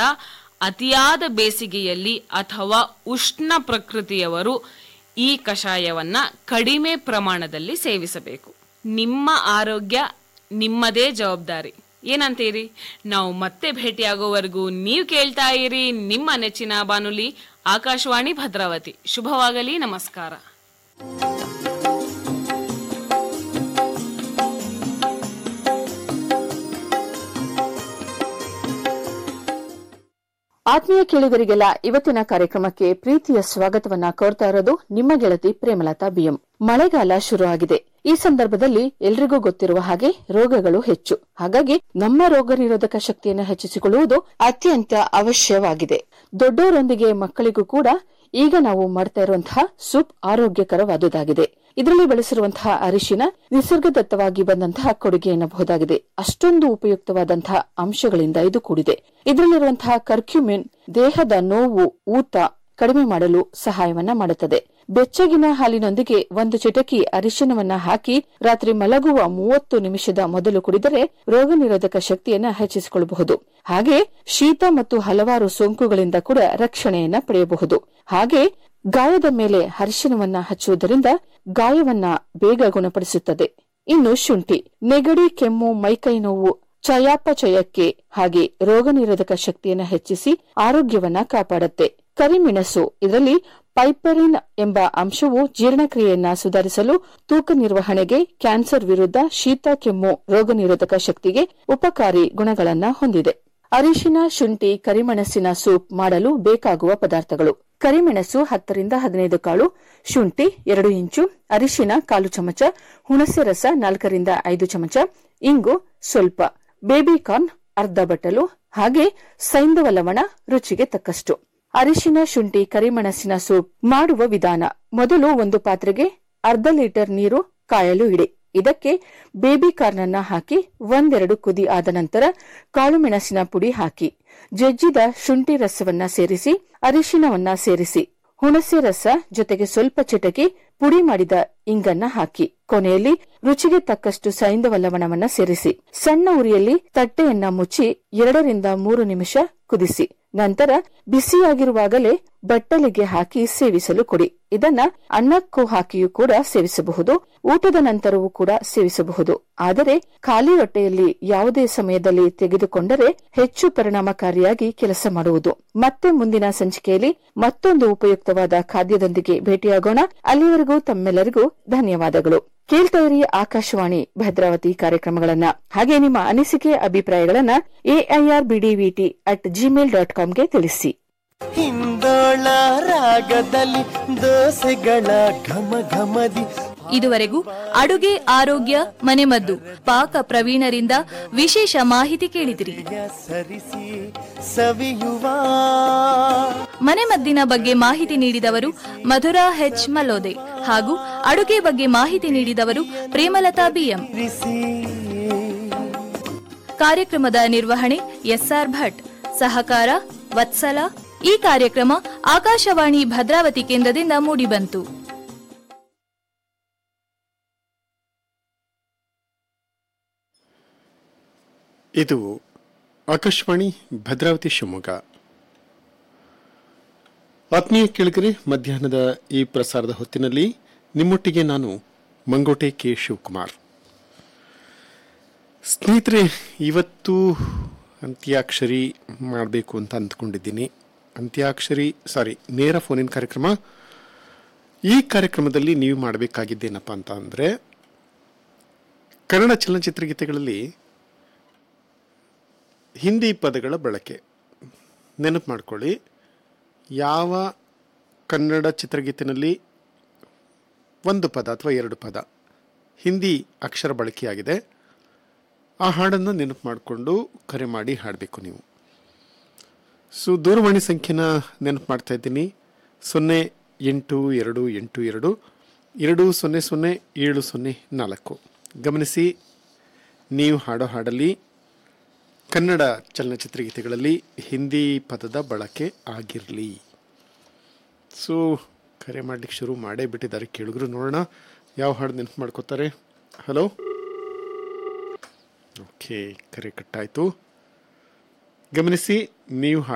ಅತಿಯಾದ ಬೇಸಿಗೆಯಲ್ಲಿ ಅಥವಾ ಉಷ್ಣ ಪ್ರಕೃತಿಯವರು ಈ ಕಷಾಯವನ್ನ ಕಡಿಮೆ ಪ್ರಮಾಣದಲ್ಲಿ ಸೇವಿಸಬೇಕು ನಿಮ್ಮ ಆರೋಗ್ಯ ನಿಮ್ಮದೇ ಜವಾಬ್ದಾರಿ ಏನಂತೀರಿ ನಾವು ಮತ್ತೆ ಭೇಟಿಯಾಗೋವರೆಗೂ ನೀವು ಕೇಳ್ತಾ ಇರಿ ನಿಮ್ಮ ನೆಚ್ಚಿನ ಬಾನುಲಿ ಆಕಾಶವಾಣಿ ಭದ್ರಾವತಿ ಶುಭವಾಗಲಿ ನಮಸ್ಕಾರ ಆತ್ಮೀಯ ಕೇಳುಗರಿಗೆಲ್ಲ ಇವತ್ತಿನ ಕಾರ್ಯಕ್ರಮಕ್ಕೆ ಪ್ರೀತಿಯ ಸ್ವಾಗತವನ್ನ ಕೋರ್ತಾ ಇರೋದು ನಿಮ್ಮ ಗೆಳತಿ ಪ್ರೇಮಲತಾ ಬಿಎಂ ಮಳೆಗಾಲ ಶುರು ಆಗಿದೆ ಈ ಸಂದರ್ಭದಲ್ಲಿ ಎಲ್ರಿಗೂ ಗೊತ್ತಿರುವ ಹಾಗೆ ರೋಗಗಳು ಹೆಚ್ಚು ಹಾಗಾಗಿ ನಮ್ಮ ರೋಗ ನಿರೋಧಕ ಶಕ್ತಿಯನ್ನು ಹೆಚ್ಚಿಸಿಕೊಳ್ಳುವುದು ಅತ್ಯಂತ ಅವಶ್ಯವಾಗಿದೆ ದೊಡ್ಡವರೊಂದಿಗೆ ಮಕ್ಕಳಿಗೂ ಕೂಡ ಈಗ ನಾವು ಮಾಡ್ತಾ ಇರುವಂತಹ ಸೂಪ್ ಆರೋಗ್ಯಕರವಾದುದಾಗಿದೆ ಇದರಲ್ಲಿ ಬಳಸಿರುವಂತಹ ಅರಿಶಿನ ನಿಸರ್ಗದತ್ತವಾಗಿ ಬಂದಂತಹ ಕೊಡುಗೆ ಎನ್ನಬಹುದಾಗಿದೆ ಅಷ್ಟೊಂದು ಉಪಯುಕ್ತವಾದಂತಹ ಅಂಶಗಳಿಂದ ಇದು ಕೂಡಿದೆ ಇದರಲ್ಲಿರುವಂತಹ ಕರ್ಕ್ಯುಮಿನ್ ದೇಹದ ನೋವು ಊತ ಕಡಿಮೆ ಮಾಡಲು ಸಹಾಯವನ್ನ ಮಾಡುತ್ತದೆ ಬೆಚ್ಚಗಿನ ಹಾಲಿನೊಂದಿಗೆ ಒಂದು ಚಿಟಕಿ ಅರಿಶಿನವನ್ನ ಹಾಕಿ ರಾತ್ರಿ ಮಲಗುವ ಮೂವತ್ತು ನಿಮಿಷದ ಮೊದಲು ಕುಡಿದರೆ ರೋಗ ನಿರೋಧಕ ಶಕ್ತಿಯನ್ನ ಹೆಚ್ಚಿಸಿಕೊಳ್ಳಬಹುದು ಹಾಗೆ ಶೀತ ಮತ್ತು ಹಲವಾರು ಸೋಂಕುಗಳಿಂದ ಕೂಡ ರಕ್ಷಣೆಯನ್ನ ಪಡೆಯಬಹುದು ಹಾಗೆ ಗಾಯದ ಮೇಲೆ ಅರಿಶಿನವನ್ನ ಹಚ್ಚುವುದರಿಂದ ಗಾಯವನ್ನ ಬೇಗ ಗುಣಪಡಿಸುತ್ತದೆ ಇನ್ನು ಶುಂಠಿ ನೆಗಡಿ ಕೆಮ್ಮು ಮೈಕೈ ನೋವು ಚಯಾಪಚಯಕ್ಕೆ ಹಾಗೆ ರೋಗ ನಿರೋಧಕ ಶಕ್ತಿಯನ್ನ ಹೆಚ್ಚಿಸಿ ಆರೋಗ್ಯವನ್ನ ಕಾಪಾಡುತ್ತೆ ಕರಿಮೆಣಸು ಇದರಲ್ಲಿ ಪೈಪರಿನ್ ಎಂಬ ಅಂಶವು ಜೀರ್ಣಕ್ರಿಯೆಯನ್ನ ಸುಧಾರಿಸಲು ತೂಕ ನಿರ್ವಹಣೆಗೆ ಕ್ಯಾನ್ಸರ್ ವಿರುದ್ಧ ಶೀತ ಕೆಮ್ಮು ರೋಗ ನಿರೋಧಕ ಶಕ್ತಿಗೆ ಉಪಕಾರಿ ಗುಣಗಳನ್ನ ಹೊಂದಿದೆ ಅರಿಶಿನ ಶುಂಠಿ ಕರಿಮೆಣಸಿನ ಸೂಪ್ ಮಾಡಲು ಬೇಕಾಗುವ ಪದಾರ್ಥಗಳು ಕರಿಮೆಣಸು ಹತ್ತರಿಂದ ಹದಿನೈದು ಕಾಳು ಶುಂಠಿ ಎರಡು ಇಂಚು ಅರಿಶಿನ ಕಾಲು ಚಮಚ ಹುಣಸೆ ರಸ ನಾಲ್ಕರಿಂದ ಐದು ಚಮಚ ಇಂಗು ಸ್ವಲ್ಪ ಬೇಬಿಕಾರ್ನ್ ಅರ್ಧ ಬಟ್ಟಲು ಹಾಗೆ ಸೈಂಧವ ಲವಣ ರುಚಿಗೆ ತಕ್ಕಷ್ಟು ಅರಿಶಿನ ಶುಂಠಿ ಕರಿಮೆಣಸಿನ ಸೂಪ್ ಮಾಡುವ ವಿಧಾನ ಮೊದಲು ಒಂದು ಪಾತ್ರೆಗೆ ಅರ್ಧ ಲೀಟರ್ ನೀರು ಕಾಯಲು ಇಡಿ ಇದಕ್ಕೆ ಬೇಬಿ ಕಾರ್ನ್ ಅನ್ನ ಹಾಕಿ ಒಂದೆರಡು ಕುದಿ ಆದ ನಂತರ ಕಾಳು ಮೆಣಸಿನ ಪುಡಿ ಹಾಕಿ ಜಜ್ಜಿದ ಶುಂಠಿ ರಸವನ್ನ ಸೇರಿಸಿ ಅರಿಶಿನವನ್ನ ಸೇರಿಸಿ ಹುಣಸೆ ರಸ ಜೊತೆಗೆ ಸ್ವಲ್ಪ ಚಿಟಕಿ ಪುಡಿ ಮಾಡಿದ ಇಂಗನ್ನ ಹಾಕಿ ಕೊನೆಯಲ್ಲಿ ರುಚಿಗೆ ತಕ್ಕಷ್ಟು ಸೈಂಧವ ಲವಣವನ್ನ ಸೇರಿಸಿ ಸಣ್ಣ ಉರಿಯಲ್ಲಿ ತಟ್ಟೆಯನ್ನ ಮುಚ್ಚಿ ಎರಡರಿಂದ ಮೂರು ನಿಮಿಷ ಕುದಿಸಿ ನಂತರ ಬಿಸಿಯಾಗಿರುವಾಗಲೇ ಬಟ್ಟಲಿಗೆ ಹಾಕಿ ಸೇವಿಸಲು ಕೊಡಿ ಇದನ್ನ ಅನ್ನಕ್ಕೂ ಹಾಕಿಯೂ ಕೂಡ ಸೇವಿಸಬಹುದು ಊಟದ ನಂತರವೂ ಕೂಡ ಸೇವಿಸಬಹುದು ಆದರೆ ಖಾಲಿ ಹೊಟ್ಟೆಯಲ್ಲಿ ಯಾವುದೇ ಸಮಯದಲ್ಲಿ ತೆಗೆದುಕೊಂಡರೆ ಹೆಚ್ಚು ಪರಿಣಾಮಕಾರಿಯಾಗಿ ಕೆಲಸ ಮಾಡುವುದು ಮತ್ತೆ ಮುಂದಿನ ಸಂಚಿಕೆಯಲ್ಲಿ ಮತ್ತೊಂದು ಉಪಯುಕ್ತವಾದ ಖಾದ್ಯದೊಂದಿಗೆ ಭೇಟಿಯಾಗೋಣ ಅಲ್ಲಿವರೆಗೂ ತಮ್ಮೆಲ್ಲರಿಗೂ ಧನ್ಯವಾದಗಳು ಕೇಳ್ತಾ ಇರಿ ಆಕಾಶವಾಣಿ ಭದ್ರಾವತಿ ಕಾರ್ಯಕ್ರಮಗಳನ್ನ ಹಾಗೆ ನಿಮ್ಮ ಅನಿಸಿಕೆ ಅಭಿಪ್ರಾಯಗಳನ್ನ AIR BDVT at Gmail dot ಕಾಮ್ಗೆ ತಿಳಿಸಿ ಹಿಂದೋಳ ರಾಗದಲ್ಲಿ ದೋಸೆಗಳ ಘಮ ಘಮದಿ ಇದುವರೆಗೂ ಅಡುಗೆ ಆರೋಗ್ಯ ಮನೆಮದ್ದು ಪಾಕ ಪ್ರವೀಣರಿಂದ ವಿಶೇಷ ಮಾಹಿತಿ ಕೇಳಿದಿರಿ ಸರಿಸಿ ಸವಿಯುವ ಮನೆಮದ್ದಿನ ಬಗ್ಗೆ ಮಾಹಿತಿ ನೀಡಿದವರು ಮಧುರಾ ಹೆಚ್ ಮಲ್ಲೋದೆ ಹಾಗೂ ಅಡುಗೆ ಬಗ್ಗೆ ಮಾಹಿತಿ ನೀಡಿದವರು ಪ್ರೇಮಲತಾ ಬಿಎಂ ರಿಸಿ ಕಾರ್ಯಕ್ರಮದ ನಿರ್ವಹಣೆ ಎಸ್ಆರ್ ಭಟ್ ಸಹಕಾರ ವತ್ಸಲ ಈ ಕಾರ್ಯಕ್ರಮ ಆಕಾಶವಾಣಿ ಭದ್ರಾವತಿ ಕೇಂದ್ರದಿಂದ ಮೂಡಿಬಂತು ಇದು ಆಕಾಶವಾಣಿ ಭದ್ರಾವತಿ ಶಿವಮೊಗ್ಗ ಆತ್ಮೀಯ ಕೇಳಿಗರೆ ಮಧ್ಯಾಹ್ನದ ಈ ಪ್ರಸಾರದ ಹೊತ್ತಿನಲ್ಲಿ ನಿಮ್ಮೊಟ್ಟಿಗೆ ನಾನು ಮಂಗೋಟೆ ಕೆ ಶಿವಕುಮಾರ್ ಸ್ನೇಹಿತರೆ ಇವತ್ತು ಅಂತ್ಯಾಕ್ಷರಿ ಮಾಡಬೇಕು ಅಂತ ಅಂದ್ಕೊಂಡಿದ್ದೀನಿ ಅಂತ್ಯಾಕ್ಷರಿ ಸಾರಿ ನೇರ ಫೋನಿನ ಕಾರ್ಯಕ್ರಮ ಈ ಕಾರ್ಯಕ್ರಮದಲ್ಲಿ ನೀವು ಮಾಡಬೇಕಾಗಿದ್ದೇನಪ್ಪ ಅಂತ ಅಂದರೆ ಕನ್ನಡ ಚಲನಚಿತ್ರ ಗೀತೆಗಳಲ್ಲಿ ಹಿಂದಿ ಪದಗಳ ಬಳಕೆ ನೆನಪು ಮಾಡ್ಕೊಳ್ಳಿ ಯಾವ ಕನ್ನಡ ಚಿತ್ರಗೀತಿನಲ್ಲಿ ಒಂದು ಪದ ಅಥವಾ ಎರಡು ಪದ ಹಿಂದಿ ಅಕ್ಷರ ಬಳಕೆಯಾಗಿದೆ ಆ ಹಾಡನ್ನು ನೆನಪು ಮಾಡಿಕೊಂಡು ಕರೆ ಮಾಡಿ ಹಾಡಬೇಕು ನೀವು ಸೊ ದೂರವಾಣಿ ಸಂಖ್ಯೆನ ನೆನಪು ಮಾಡ್ತಾ ಇದ್ದೀನಿ ಸೊನ್ನೆ ಎಂಟು ಎರಡು ಎಂಟು ಎರಡು ಎರಡು ಸೊನ್ನೆ ಸೊನ್ನೆ ಏಳು ಸೊನ್ನೆ ನಾಲ್ಕು ಗಮನಿಸಿ ನೀವು ಹಾಡೋ ಹಾಡಲ್ಲಿ ಕನ್ನಡ ಚಲನಚಿತ್ರ ಗೀತೆಗಳಲ್ಲಿ ಹಿಂದಿ ಪದದ ಬಳಕೆ ಆಗಿರಲಿ ಸೊ ಕರೆ ಮಾಡ್ಲಿಕ್ಕೆ ಶುರು ಮಾಡೇ ಬಿಟ್ಟಿದ್ದಾರೆ ಕೇಳಿದ್ರು ನೋಡೋಣ ಯಾವ ಹಾಡು ನೆನಪು ಮಾಡ್ಕೋತಾರೆ ಹಲೋ ಓಕೆ ಕರೆ ಕಟ್ಟಾಯಿತು ಗಮನಿಸಿ ನೀವು